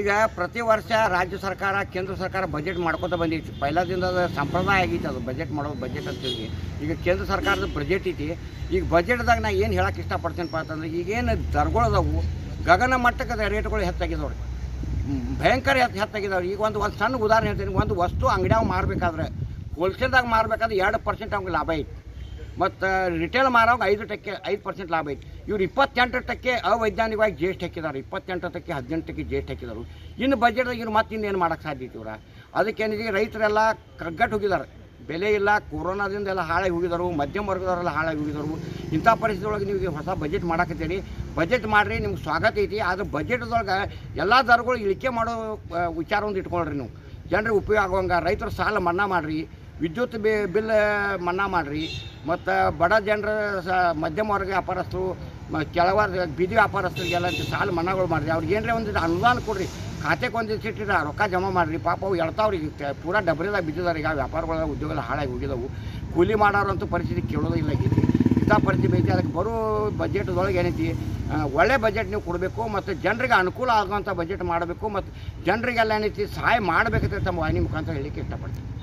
ಈಗ ಪ್ರತಿ ವರ್ಷ ರಾಜ್ಯ ಸರ್ಕಾರ ಕೇಂದ್ರ ಸರ್ಕಾರ ಬಜೆಟ್ ಮಾಡ್ಕೊತ ಬಂದೈತಿ ಪೈಲಾದಿಂದ ಅದು ಸಂಪ್ರದಾಯ ಆಗೈತಿ ಅದು ಬಜೆಟ್ ಮಾಡೋದು ಬಜೆಟ್ ಅಂತೇಳಿ ಈಗ ಕೇಂದ್ರ ಸರ್ಕಾರದ ಬಜೆಟ್ ಐತಿ ಈಗ ಬಜೆಟ್ದಾಗ ನಾ ಏನು ಹೇಳಕ್ಕೆ ಇಷ್ಟಪಡ್ತೀನಪ್ಪ ಅಂತಂದ್ರೆ ಈಗೇನು ದರಗಳದಾವು ಗಗನ ಮಟ್ಟಕ್ಕೆ ರೇಟ್ಗಳು ಹೆಚ್ಚಾಗಿದಾವೆ ರೀ ಹ್ಮ್, ಭಯಂಕರ ಹೆಚ್ಚು ಹೆಚ್ಚಾಗಿದಾವೆ ಈಗ ಒಂದು ಒಂದು ಸಣ್ಣ ಉದಾಹರಣೆ ಹೇಳ್ತೀನಿ ಒಂದು ವಸ್ತು ಅಂಗಡಿಯಾಗ ಮಾರಬೇಕಾದ್ರೆ ಹೋಲ್ಸೇಲ್ದಾಗ ಮಾರಬೇಕಾದ್ರೆ ಎರಡು ಪರ್ಸೆಂಟ್ ಅವ್ನಿಗೆ ಲಾಭ ಐತಿ ಮತ್ತು ರಿಟೇಲ್ ಮಾರೋವಾಗ ಐದು ಟಕ್ಕೆ ಐದು ಪರ್ಸೆಂಟ್ ಲಾಭ ಐತಿ ಇವ್ರು ಇಪ್ಪತ್ತೆಂಟು ಟಕ್ಕೆ ಅವೈಜ್ಞಾನಿಕವಾಗಿ ಜಿ ಎಸ್ ಟಿ ಹಾಕಿದ್ದಾರೆ ಇಪ್ಪತ್ತೆಂಟು ಟಕ್ಕೆ ಹದಿನೆಂಟು ಟಕ್ಕೆ ಜಿ ಎಸ್ ಟಿ ಹಾಕಿದ್ದಾರೆ ಇನ್ನು ಬಜೆಟ್ದಾಗ ಇವ್ರು ಮತ್ತೆ ಇನ್ನೇನು ಮಾಡೋಕ್ಕೆ ಸಾಧ್ಯ ಐತಿ ಇವ್ರ ಅದಕ್ಕೇನಿದೆ ರೈತರೆಲ್ಲ ಕಗ್ಗಟ್ಟು ಹೋಗಿದ್ದಾರೆ ಬೆಲೆ ಇಲ್ಲ ಕೊರೋನಾದಿಂದ ಎಲ್ಲ ಹಾಳಾಗಿ ಹೋಗಿದ್ದಾರೆ ಮಧ್ಯಮ ವರ್ಗದವರೆಲ್ಲ ಹಾಳಾಗಿ ಹೋಗಿದ್ದಾರೆ ಇಂಥ ಪರಿಸ್ಥಿತಿ ಒಳಗೆ ನೀವು ಈಗ ಹೊಸ ಬಜೆಟ್ ಮಾಡಾಕತ್ತೀರಿ ಬಜೆಟ್ ಮಾಡಿರಿ ನಿಮ್ಗೆ ಸ್ವಾಗತ ಐತಿ ಆದ್ರೆ ಬಜೆಟ್ದೊಳಗೆ ಎಲ್ಲ ದರಗಳು ಇಳಿಕೆ ಮಾಡೋ ಆ, ವಿಚಾರ ಒಂದು ಇಟ್ಕೊಳ್ರಿ ನೀವು ಜನರಿಗೆ ಉಪಯೋಗ ಆಗುವಂಗೆ ರೈತರ ಸಾಲ ಮನ್ನಾ ಮಾಡಿರಿ ವಿದ್ಯುತ್ ಬಿ ಬಿಲ್ ಮನ್ನಾ ಮಾಡಿರಿ ಮತ್ತು ಬಡ ಜನರ ಸ ಮಧ್ಯಮ ವರ್ಗ ವ್ಯಾಪಾರಸ್ಥರು ಮ ಕೆಳವರ್ಗ ಬೀದಿ ವ್ಯಾಪಾರಸ್ಥರಿಗೆಲ್ಲ ಸಾಲ ಮನ್ನಾಗಳು ಮಾಡಿರಿ ಅವ್ರಿಗೆ ಏನರೇ ಒಂದು ಅನುದಾನ ಕೊಡ್ರಿ ಖಾತೆಗೆ ಒಂದು ಇಟ್ಟಿರ ರೊಕ್ಕ ಜಮಾ ಮಾಡಿರಿ ಪಾಪ ಅವು ಎಳ್ತಾವ್ರಿ ಪೂರಾ ಡಬ್ರಿದಾಗ ಬಿದ್ದಿದ್ದಾರೆ ಈಗ ವ್ಯಾಪಾರಗಳ ಉದ್ಯೋಗ ಹಾಳಾಗಿ ಹೋಗಿದವು ಕೂಲಿ ಮಾಡೋರಂತೂ ಪರಿಸ್ಥಿತಿ ಕೇಳೋದಿಲ್ಲ ಆಗೈತಿ ಇಂಥ ಪರಿಸ್ಥಿತಿ ಐತಿ ಅದಕ್ಕೆ ಬರೋ ಬಜೆಟ್ದೊಳಗೆ ಏನೈತಿ ಆ, ಒಳ್ಳೆ ಬಜೆಟ್ ನೀವು ಕೊಡಬೇಕು ಮತ್ತು ಜನರಿಗೆ ಅನುಕೂಲ ಆಗುವಂಥ ಬಜೆಟ್ ಮಾಡಬೇಕು ಮತ್ತು ಜನರಿಗೆಲ್ಲ ಏನೈತಿ ಸಹಾಯ ಮಾಡಬೇಕಂತ ತಮ್ಮ ವಾಹಿನಿ ಮುಖಾಂತರ ಹೇಳಿಕ್ಕೆ ಇಷ್ಟಪಡ್ತೀನಿ